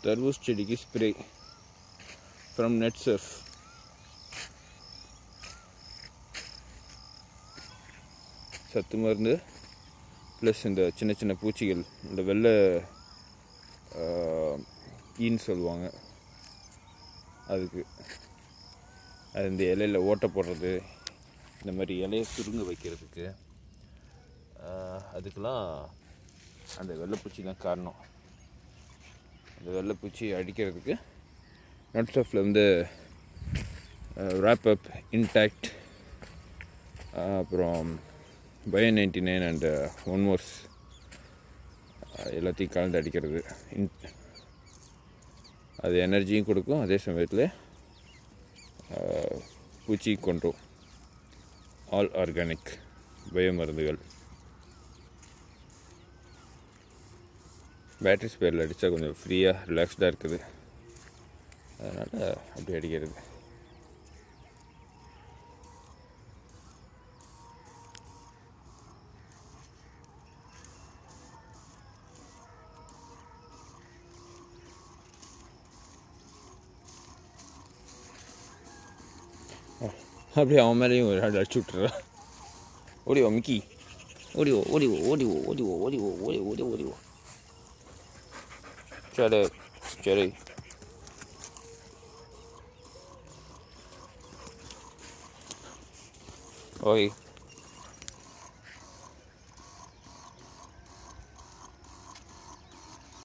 தர்பூஸ் செடிக்கு spray from net surf சத்து மருந்து ப்ளஸ் இந்த சின்ன சின்ன பூச்சிகள் இந்த வெள்ளை ஆஹ், ஈன்னு சொல்லுவாங்க அதுக்கு அது இந்த இலையில ஓட்டை போடுறது இந்த மாதிரி இலையை சுருங்க வைக்கிறதுக்கு ஆஹ், அதுக்கெல்லாம் அந்த வெள்ளைப்பூச்சி தான் காரணம் அந்த வெள்ளைப்பூச்சி அடிக்கிறதுக்கு நட்ஸ்டஃபில் வந்து ரேப் அப் இன்டாக்ட் அப்புறம் bio ninety nine and one மோர்ஸ் எல்லாத்தையும் கலந்து அடிக்கிறது இன் அது எனர்ஜியும் கொடுக்கும் அதே சமயத்தில் பூச்சி கொன்றும் ஆல் ஆர்கானிக் பயோ மருந்துகள் பேட்டரி ஸ்பேரில் அடித்தா கொஞ்சம் ஃப்ரீயாக ரிலாக்ஸ்டாக இருக்குது அதனால் அப்படி அடிக்கிறது அப்படியே அவன் மேலேயும் ஒரு ஆள் அடிச்சு விட்டுறான் ஓடிவா மிக்கி ஓடிவோ ஓடிவோ ஓடிவோ ஓடிவோ ஓடிவோ ஓடி ஓடி ஓடிவோ சரி சரி ஓகே